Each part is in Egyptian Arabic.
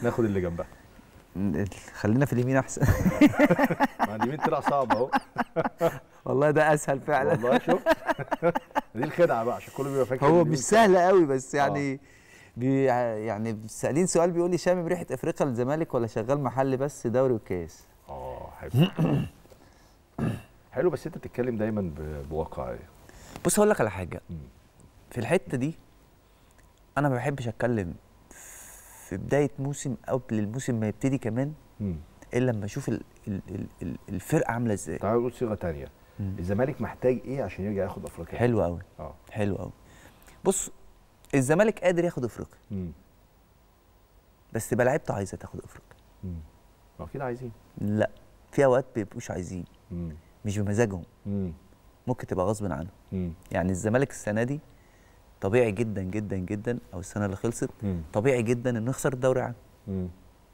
ناخد اللي جنبها خلينا في اليمين احسن ما اليمين طلع صعب اهو والله ده اسهل فعلا والله شوف دي الخدعه بقى عشان كله بيبقى فاكر هو اليمين مش سهل قوي بس يعني بي يعني سالين سؤال بيقول لي شامم ريحه افريقيا للزمالك ولا شغال محل بس دوري وكاس اه حلو حلو بس انت بتتكلم دايما ب- بواقعيه بص هقول لك على حاجه مم. في الحته دي انا ما بحبش اتكلم في بدايه موسم قبل الموسم ما يبتدي كمان مم. الا لما اشوف ال- ال- ال- ال- الفرقه عامله ازاي تعال نقول صيغه تانية مم. الزمالك محتاج ايه عشان يرجع ياخد افريقيا حلو قوي اه حلو قوي بص الزمالك قادر ياخد افريقيا مم. بس تبقى لعيبته عايزه تاخد افريقيا مم. ما اكيد عايزين لا في اوقات بيبقوش عايزين مم. مش بمزاجهم مم. ممكن تبقى غصب عنهم مم. يعني الزمالك السنه دي طبيعي جدا جدا جدا او السنه اللي خلصت مم. طبيعي جدا انه يخسر الدوري عنه مم.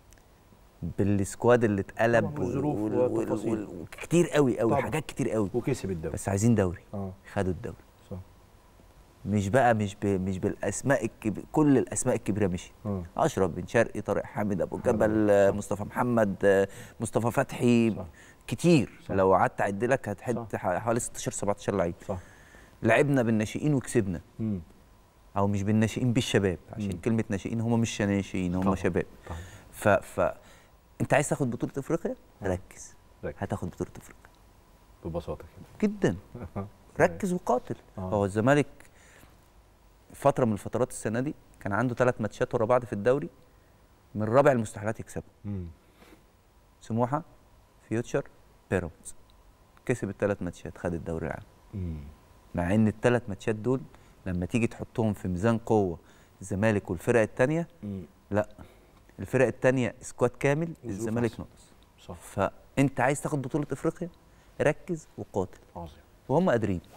بالسكواد اللي اتقلب طبعاً والظروف وال- وال- والتفاصيل. وال- وكتير قوي قوي طبعاً. حاجات كتير قوي وكسب الدوري بس عايزين دوري اه خدوا الدوري صح مش بقى مش ب... مش بالاسماء الكب... كل الاسماء الكبيره مشي اه اشرف بن شرقي طارق حامد ابو جبل آه، مصطفى محمد آه، مصطفى فتحي صح. كتير صح. لو قعدت اعد لك هتحد صح. ح- حوالي 16 17 لعيب صح لعبنا بالناشئين وكسبنا مم. او مش بالناشئين بالشباب عشان مم. كلمه ناشئين هم مش ناشئين هم طبعاً. شباب طبعا ف... ف انت عايز تاخد بطوله افريقيا آه. ركز ركز. هتاخد بطوله افريقيا ببساطه كده جدا ركز وقاتل آه. هو الزمالك فتره من الفترات السنه دي كان عنده ثلاث ماتشات ورا بعض في الدوري من رابع المستحيلات يكسبها مم. سموحه فيوتشر بيراميدز كسب الثلاث ماتشات خد الدوري العام مم. مع ان الثلاث ماتشات دول لما تيجي تحطهم في ميزان قوه الزمالك والفرق الثانيه مم. لا الفرق الثانيه سكواد كامل وظروف الزمالك أحسن. ناقص صح فانت عايز تاخد بطوله افريقيا ركز وقاتل عظيم وهم قادرين